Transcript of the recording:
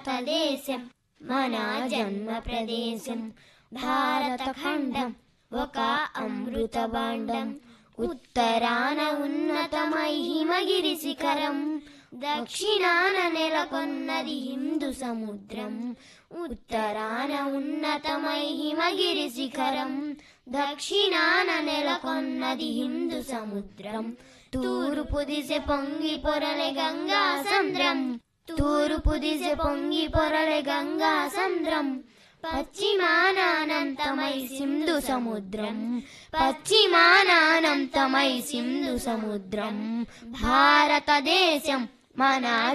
భారతదేశం మన జన్మ ప్రదేశం భారతఖండం ఒక అమృత భాండం ఉత్తరాన ఉన్నతమై హిమగిరి శిఖరం దక్షిణాన నెలకొన్నది హిందూ సముద్రం ఉత్తరాన ఉన్నతమై హిమగిరి శిఖరం దక్షిణాన నెలకొన్నది హిందూ సముద్రం తూర్పు దిశ పొంగి పొరలే గంగా సంద్రం తూర్పు దిశ పొంగి పొరలే గంగా సంద్రం పశ్చిమానానంతమై సింధు సముద్రం పశ్చిమానానంతమై సింధు సముద్రం భారతదేశం మన